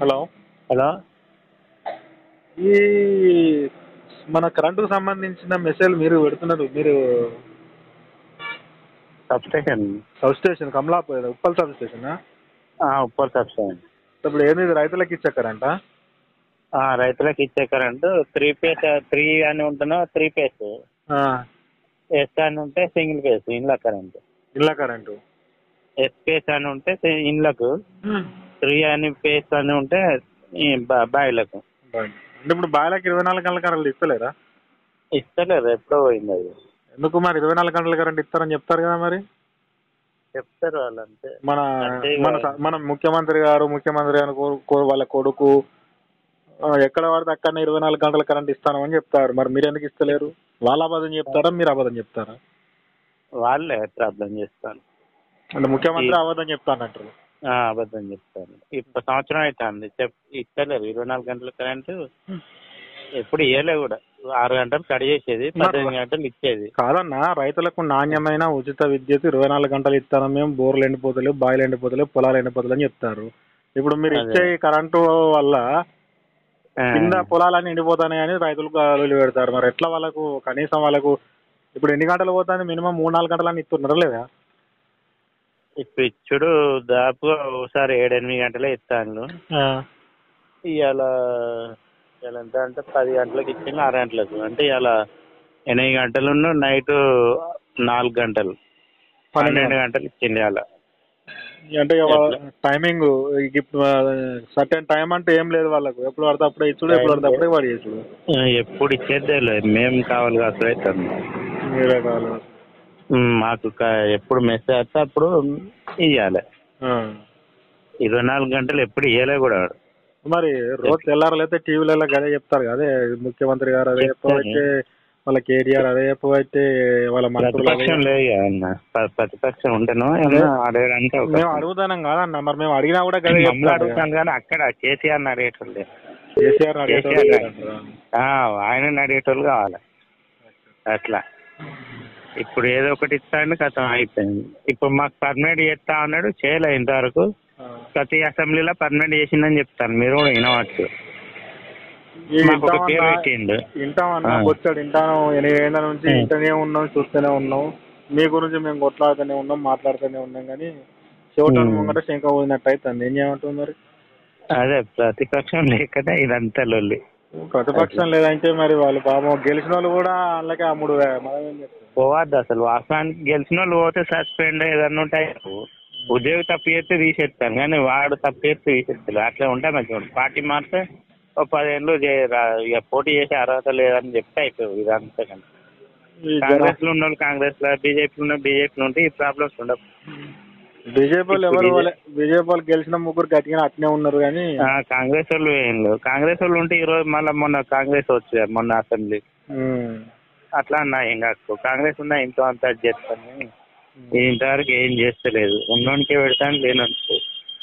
Hello hello ఈ మన కరెంటుకు సంబంధించిన మెసేజ్ మీరు పెడుతున్నారు మీరు substation substation Kamalapur Uppal sub స్టేషనా ఉప్పల్ సబ్ స్టేషన్ ఇప్పుడు ఏంది ఇది రైతులకు ఇచ్చే కరెంటా ఆ, రైతులకు ఇచ్చే కరెంటు త్రీ ఫేస్ త్రీ అని ఉంటున్నా త్రీ ఫేస్ ఎస్ అని ఉంటే సింగిల్ ఫేస్ ఇండ్ల కరెంట్ ఇళ్ళ కరెంటు ఎస్ ఫేస్ అని ఉంటే సి- ఇండ్లకు త్రీ అని ఫేస్ అని ఉంటే ఈ బా- బాయిలకు అంటే ఇప్పుడు బాయిలకి ఇరవై నాలుగు గంటల కరెంట్ ఇస్తలేరా ఇస్తలేరు ఎప్పుడో పోయింది అది ఎందుకు మరి ఇరవై నాలుగు గంటల కరెంట్ ఇస్తారని చెప్తారు కదా మరి చెప్తారు వాళ్ళంతే మన అంటే మన స- మన ముఖ్యమంత్రి గారు ముఖ్యమంత్రి గారు కో- కో- వాళ్ళ కొడుకు ఆ, ఎక్కడ పడితే అక్కడనే ఇరవై నాలుగు గంటల కరెంట్ ఇస్తానని చెప్తారు మరి మీరు ఎందుకు ఇస్తలేరు వాళ్ళ అబద్ధం చెప్తారా మీరు అబద్ధం చెప్తారా వాళ్ళే ప్రాబ్లం చేస్తారు అంటే ముఖ్యమంత్రి అబద్ధం చెప్తానంటారు ఆ, అబద్ధం చెప్తారు ఇప్పుడు సంవత్సరం అవుతుంది చెప్ ఇస్తలేరు ఇరవై నాలుగు గంటల కరెంటు ఎప్పుడు ఇవ్వలే కూడా ఆరు గంటలు కట్ చేసేది పద్దెనిమిది గంటలు ఇచ్చేది కాదన్నా రైతులకు నాణ్యమైన ఉచిత విద్యుత్ ఇరవై నాలుగు గంటలు ఇస్తాను మేము బోర్లు ఎండిపోతలేవు బాయిలు ఎండిపోతలేవు పొలాలు ఎండిపోతలేవు అని చెప్తారు ఇప్పుడు మీరు అదే. ఇచ్చే ఈ కరెంటు వల్ల ఆ, కింద పొలాలన్నీ ఎండిపోతాయి అని రైతులకు అలలు పెడతారు మరి ఎట్లా వాళ్ళకు కనీసం వాళ్ళకు ఇప్పుడు ఎన్ని గంటలు పోతుంది మినిమం మూడు నాలుగు గంటలని ఇస్తున్నారా లేదా ఇప్పుడు ఇచ్చుడు దాదాపుగా ఒకసారి ఏడెనిమిది గంటలే ఇస్తాను ఇవాళ ఇవాళ ఎంత అంటే పది గంటలకు ఇచ్చింది ఆరు గంటలకు అంటే ఇవాళ ఎనిమిది గంటలు నైట్ నాలుగు గంటలు పన్నెండు గంటలు ఇచ్చింది ఇవాళ అంటే టైమింగ్ సర్టెన్ టైం అంటే ఏం లేదు వాళ్ళకు ఎప్పుడు పడితే అప్పుడే ఇచ్చుడు ఎప్పుడు పడితే అప్పుడే వాడు చేసుడు ఆ, ఎప్పుడు ఇచ్చేదే లేదు మేము కావాలి కాదు అవుతాం మీరే కావాలి మాకు క- ఎప్పుడు మెసేజ్ వస్తే అప్పుడు ఇవ్వాలి ఆ. ఇరవై నాలుగు గంటలు ఎప్పుడు ఇవ్వలే కూడా మరి రోజు తెల్లారలైతే టీవీలలో అదే చెప్తారు కదా అదే ముఖ్యమంత్రి గారు అదే చెప్పబట్టే వాళ్ళ కేటీఆర్ అదే చెప్పబట్టే వాళ్ళ మంత్రులు అదే ప్రతిపక్షం లేదు కదా అన్న ప్ర- ప్రతిపక్షం ఉంటేనో ఏమన్నా అడగడానికి మేము అవకాశం. అడుగుతాం కాదన్న మరి మేము అడిగినా కూడా గదే మమ్మల్ని చెప్తారు అడుగుతాను కానీ అక్కడ కేసీఆర్ అడిగేటోళ్ళు కేసీఆర్ అడిగేటోళ్ళు కేసీఆర్ లేరంటారా? ఆ, ఆయన అడిగేటోళ్ళు కావాలి అట్లా ఇప్పుడు ఏదో ఒకటి ఇస్తాను కథం అయిపోయింది ఇప్పుడు మాకు పర్మనెంట్ చేస్తా అన్నాడు చేయలే ఇంతవరకు ఆ. ప్రతి అసెంబ్లీలో పర్మనెంట్ చేసిందని చెప్తాను మీరు కూడా వినవచ్చు ఈ మాకు ఒక పేరు ఇంటామన్నా- పెట్టిండు ఇంటామన్నా ఆ. వచ్చాడు ఇంటాను ఎనిమిది ఏళ్ళ నుంచి ఉం. ఇంటనే ఉన్నాం చూస్తూనే ఉన్నాం మీ గురించి మేము కొట్లాడుతూనే ఉన్నాం మాట్లాడుతూనే ఉన్నాం కానీ చెవిటోని ఉం. ముంగట శంక పోయినట్టు అవుతుంది ఏం చేయమంటుంది మరి అదే ప్రతిపక్షం లేకనే ఇదంతా లొల్లి ప్రతిపక్షం లేదంటే మరి వాళ్ళు పాపం గెలిచిన వాళ్ళు కూడా అందులోకే అమ్ముడు మనం ఏం చెప్తాం పోవద్దు అసలు వాస్తవానికి గెలిచిన వాళ్ళు పోతే సస్పెండ్ ఏదన్నా ఉంటాయి ఉద్యోగి తప్పు చేస్తే తీసేస్తాను కానీ వాడు తప్పు చేస్తే తీసేస్తారు అట్లా ఉంటాయి మంచిగా ఉంటుంది. పార్టీ మారితే ఒక పదేళ్ళు చే- రా- ఇక పోటీ చేసే అర్హత లేదని చెప్తే అయిపోయి ఇదంతా కానీ ఈ జన- కాంగ్రెస్ లో ఉన్న వాళ్ళు కాంగ్రెస్ లో బీజేపీ ఉన్న బీజేపీ ఉంటే ఈ ప్రాబ్లమ్స్ ఉండవు బీజేపీ వాళ్ళు ఎవరు ఇప్పుడు వాళ్ళే- బీజేపీ వాళ్ళు గెలిచిన ముగ్గురు గట్టిగా అట్నే ఉన్నారు కానీ ఆ, కాంగ్రెస్ వాళ్ళు ఏం లేవు కాంగ్రెస్ వాళ్ళు ఉంటే ఈ రోజు మళ్ళీ మొన్న కాంగ్రెస్ వచ్చారు మొన్న అసెంబ్లీ ఉం. అట్లా అన్నా ఏం కాకు కాంగ్రెస్ ఉన్నా ఇంతో అంతా అది చేస్తాను ఇంతవరకు ఏం చేస్తలేదు ఉన్నోనికే పెడతాను లేననుకో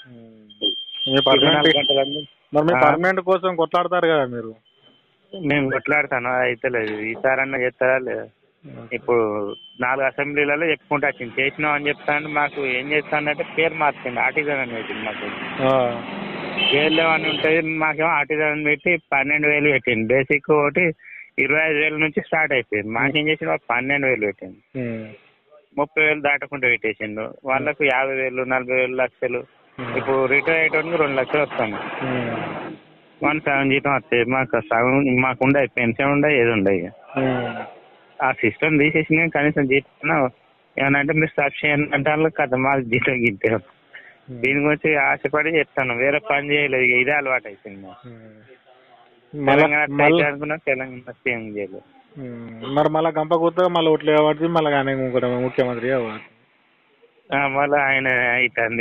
మీ పర్మనెంట్ మరి మీ ఆ. పర్మనెంట్ కోసం కొట్లాడతారు కదా మీరు మేము కొట్లాడతాను అది అయితే లేదు ఈసారన్నా చేస్తారా లేదా ఇప్పుడు నాలుగు అసెంబ్లీలలో చెప్పుకుంటూ వచ్చింది చేసినాం అని చెప్తాను మాకు ఏం చేస్తానంటే పేరు మార్చింది ఆర్టిజన్ అని పెట్టింది మాకు ఆ. జైల్లో అని ఉంటుంది మాకేమో ఆర్టిజన్ అని పెట్టి పన్నెండు వేలు పెట్టింది బేసిక్ ఒకటి ఇరవై ఐదు వేల నుంచి స్టార్ట్ అయిపోయింది మాకేం చేసిండు వాళ్ళు పన్నెండు వేలు పెట్టింది ఉం. ముప్పై వేలు దాటకుండా పెట్టేసిండు వాళ్ళకు యాభై వేలు నలభై వేలు లక్షలు ఇప్పుడు రిటైర్ అయ్యేటోనికి రెండు లక్షలు వస్తాను ఉం. వన్ సెవెన్ జీతం వస్తాయి మాకు సగం మాకు ఉండే పెన్షన్ ఉండే ఏది ఉండే ఇక ఉం. ఆ సిస్టమ్ తీసేసిన కనీసం జీతం ఏమన్నా అంటే మీరు స్టాప్ చేయండి అంటే వాళ్ళు కథ మాకు జీతం గిట్టే దీని గురించి ఆశపడి చెప్తాను వేరే పని చేయలేదు ఇక ఇదే అలవాటు అయిపోయింది మాకు. ఉం. మళ్ళా తెలంగాణ మళ్ళా అయితే అనుకున్నా తెలంగాణ ఏం చేయలేదు ఉం. మరి మళ్ళా గంప కొత్తగా మళ్ళీ ఓట్లు కాబట్టి మళ్ళీ ఆయన ఇంకొకటి ముఖ్యమంత్రి అవ్వాలి ఆ, మళ్ళీ ఆయన అవుతుంది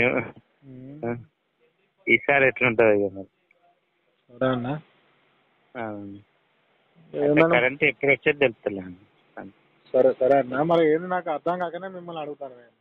ఈసారి ఎట్లుంటుంది ఇక మరి సరే అన్న ఆ. ఏమన్నా కరెంట్ ఎప్పుడు వచ్చేది తెలుస్తలేదు సరే సరే అన్న మరి ఏంది నాకు అర్థం కాకనే మిమ్మల్ని అడుగుతాను నేను